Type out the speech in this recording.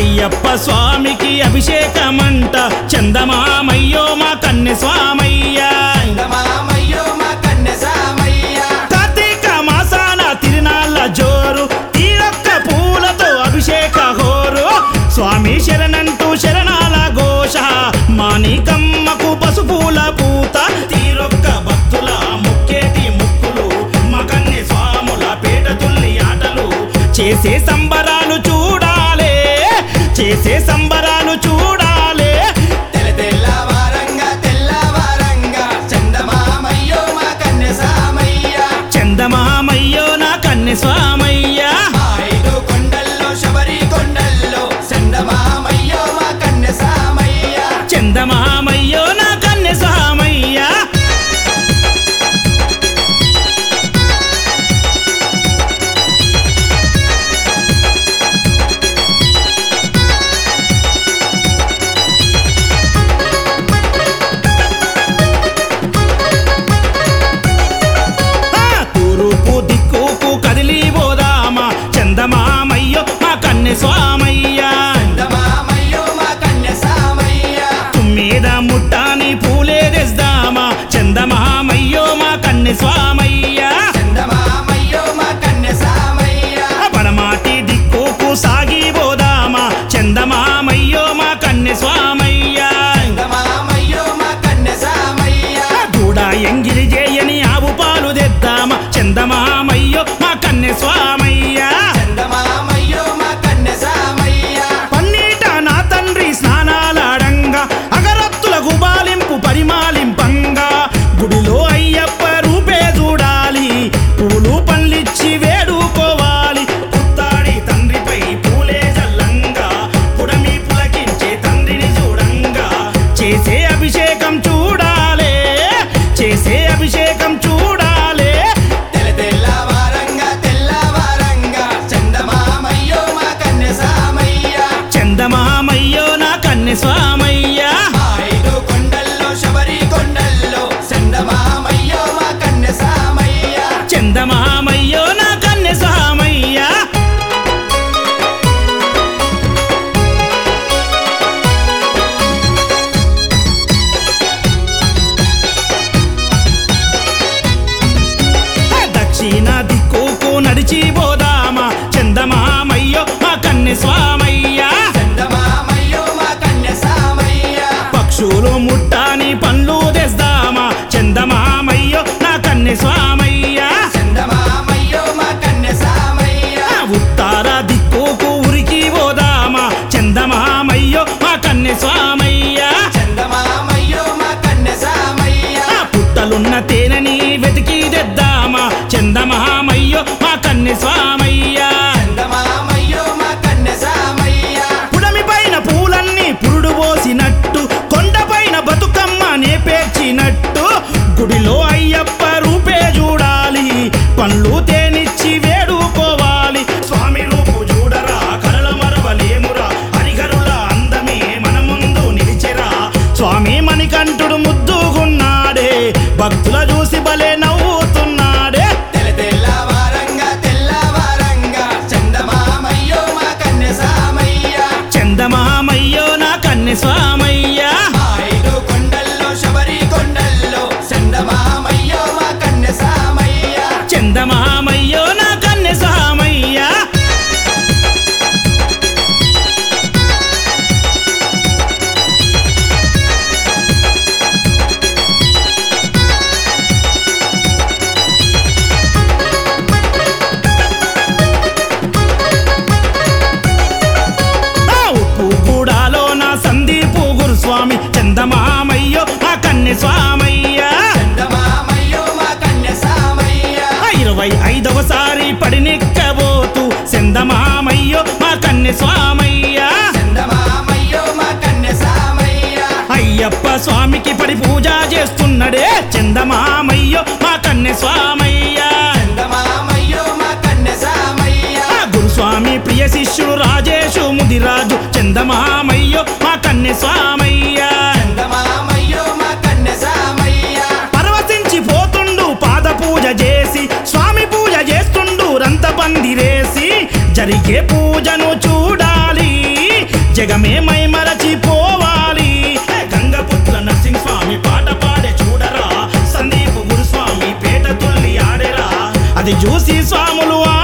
అయ్యప్ప స్వామికి అభిషేకమంట చందమామయ్యో మా కన్నె స్వామయ్య చందమామయ్యో మా కన్నె సామయ్య కార్తీక మాసాన తిరునాళ్ళ జోరు తీరొక్క పూలతో అభిషేక హోరు స్వామి శరణంటూ శరణాల ఘోష మాణికమ్మకు పసుపుల పూత తీరొక్క భక్తుల ముక్కేటి ముక్కులు మకన్ని స్వాముల పేట తుల్లి ఆటలు చేసే సంబరాలు చూడాలే చేసే సంబరాలు చూడాలే తెల్ల తెల్లవారంగా తెల్లవారంగా చందమామయ్యో మా కన్నె సామయ్య చందమామయ్యో నా కన్నె స్వామయ్య మా ఐదు కొండల్లో శబరి కొండల్లో చందమామయ్యో మా కన్నె సామయ్య చందమామయ్యో నా కన్నె స్వామయ్య ఆ, తూర్పు దిక్కుకు కదిలి పోదామా చందమామయ్యో మా కన్నె స్వామయ్య చందమామయ్యో మా కన్నె సామయ్య తుమ్మీద ముట్టాని పూలే తెస్తామా చందమామయ్యో మా కన్నె స్వామయ్య చందమామయ్యో మా కన్నె సామయ్య పడమాటి దిక్కుకు సాగి పోదామా చందమామయ్యో మా కన్నె స్వామయ్య చందమామయ్యో మా కన్నె సామయ్య దూడ ఎంగిలి చేయని ఆవు పాలు తెద్దామా చందమామయ్యో మా కన్నె స్వామయ్య చందమామయ్యో మా కన్నె సామయ్య పన్నీట నా తండ్రి స్నానాలాడంగా అగరత్తుల గుబాలింపు పరిమాలింపంగా గుడిలో అయ్యప్ప రూపే చూడాలి పూలు పళ్ళిచ్చి వేడుకోవాలి పుత్తాడి తండ్రిపై పూలే జల్లంగా పుడమి పులకించే తండ్రిని చూడంగా చేసే అభిషేకం చూడాలే చేసే అభిషేకం చూడాలే తెల్ల తెల్లవారంగా తెల్లవారంగా చందమామయ్యో మా కన్నె సామయ్య చందమామయ్యో నా కన్నె స్వామయ్య మా ఐదు కొండల్లో శబరి కొండల్లో చందమామయ్యో మా కన్నె సామయ్య చందమామయ్యో నా కన్నె స్వామయ్య దక్షిణ దిక్కుకు నడిచి పోదామా చందమామయ్యో మా కన్నె స్వామయ్య చందమామయ్యో మా కన్నె సామయ్య పక్షులు ముట్టాని పండ్లు తెస్తామా చందమామయ్యో నా కన్నె స్వామయ్య చందమామయ్యో మా కన్నె సామయ్య ఉత్తర దిక్కుకు ఉరికి పోదామా చందమామయ్యో మా కన్నె స్వామయ్య చందమామయ్యో మా కన్నె సామయ్య ఆ పుట్టలున్న తేనెని వెతికి తెద్దామా చందమామయ్యో మా కన్నె స్వామయ్య చందమామయ్యో మా కన్నె సామయ్య పుడమి పైన పూలన్నీ పురుడు పోసినట్టు కొండపైన బతుకమ్మ నేపేర్చినట్టు గుడిలో అయ్యప్ప రూపే చూడాలి పండ్లు తేనిచ్చి వేడుకోవాలి స్వామి రూపు చూడరా కలల మరవలేమురా హరిహరుల అందమే మన ముందు నిలిచెరా స్వామి మణికంఠుడు ముద్దుగున్నాడే భక్తుల చూసి భలే నవ్వుతున్నాడే తెల్ల తెల్లవారంగా తెల్లవారంగా చందమామయ్యో మా కన్నె సామయ్య చందమామయ్యో నా కన్నె స్వామయ్య మా ఐదు కొండల్లో శబరి కొండల్లో చందమామయ్యో మా కన్నె సామయ్య చందమామయ్యో నా కన్నె స్వామయ్య ఆ ఉప్పు గూడాలో నా సందీపు గురుస్వామి చందమామయ్యో నా కన్నె స్వామయ్య చందమామయ్యో మా కన్నె సామయ్య ఆ ఇరవై ఐదవసారి పడినెక్కబోతూ చందమామయ్యో మా కన్నె స్వామయ్య చందమామయ్యో మా కన్నె సామయ్య అయ్యప్ప స్వామికి పడి పూజ చేస్తున్నడే చందమామయ్యో మా కన్నె స్వామయ్య చందమామయ్యో మా కన్నె సామయ్య ఆ గురుస్వామి ప్రియ శిష్యుడు రాజేషు ముదిరాజు చందమామయ్యో మా కన్నె స్వామయ్య చందమామయ్యో మా కన్నె సామయ్య పరవశించి పోతుండు పాద పూజ చేసి స్వామి పూజ చేస్తుండు రంత పందిరేసి జరిగే పూజను చూడాలి జగమే మై మరచిపోవాలి గంగపుత్ర నరసింహ స్వామి పాట పాడే చూడరా సందీప్ గురుస్వామి పేట తుల్లి ఆడేరా అది చూసి స్వాములు